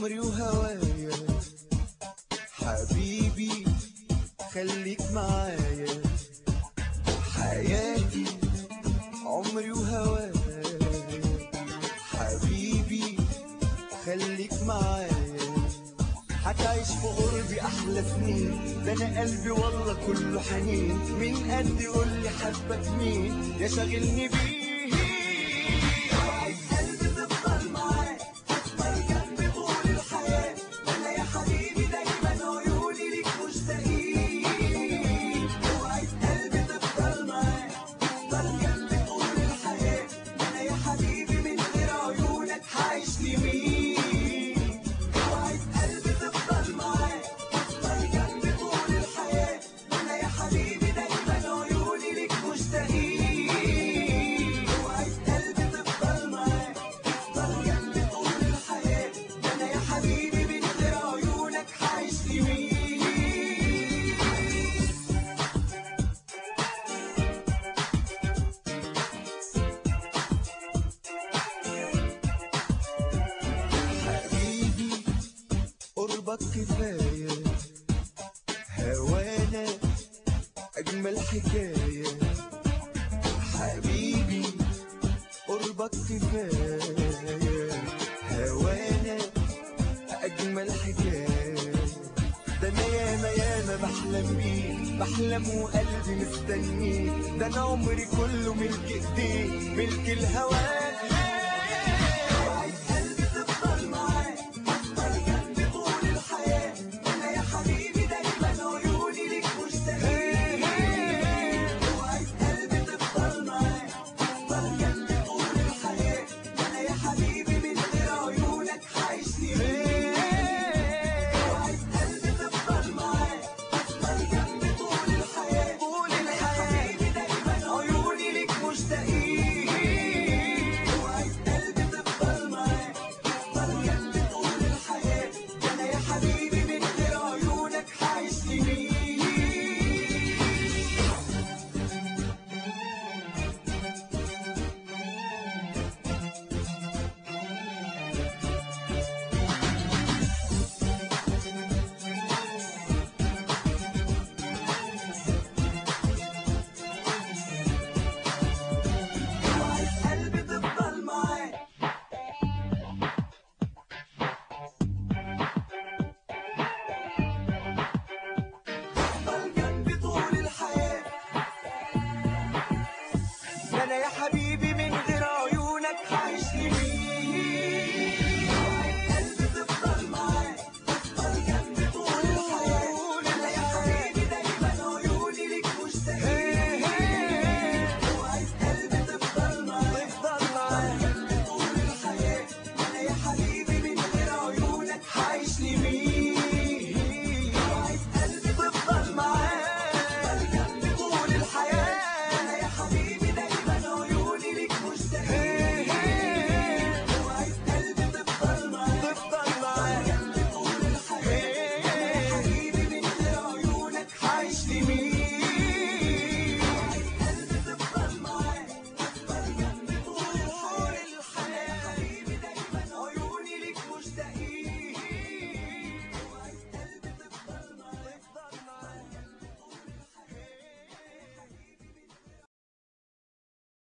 عمري وهوايا حبيبي خليك معايا حياتي عمري وهوايا حبيبي خليك معايا هتعيش في قربي احلى سنين ده انا قلبي والله كله حنين من قد يقول لي حبك مين يا شاغلني بيه عايز قلبي تفضل معاك تفضل جنبي طول الحياه انا يا حبيبي دايما عيوني ليك مشتاقين وعايز قلبي تفضل معاك تفضل جنبي طول الحياه انا يا حبيبي من غير عيونك هعيش لمين وعايز قلبي تفضل معاك تفضل جنبي طول الحياة أنا يا حبيبي دايما عيوني ليك مشتاقين وعايز قلبي تفضل معاك تفضل جنبي طول الحياة أنا يا حبيبي من غير عيونك هعيش لمين حبيبي قربك كفاية هوانا أجمل حكاية حبيبي قربك كفاية هوانا أجمل حكاية ده أنا ياما ياما بحلم بيه بحلم وقلبي مستنيه ده أنا عمري كله ملك إيديه ملك الهواه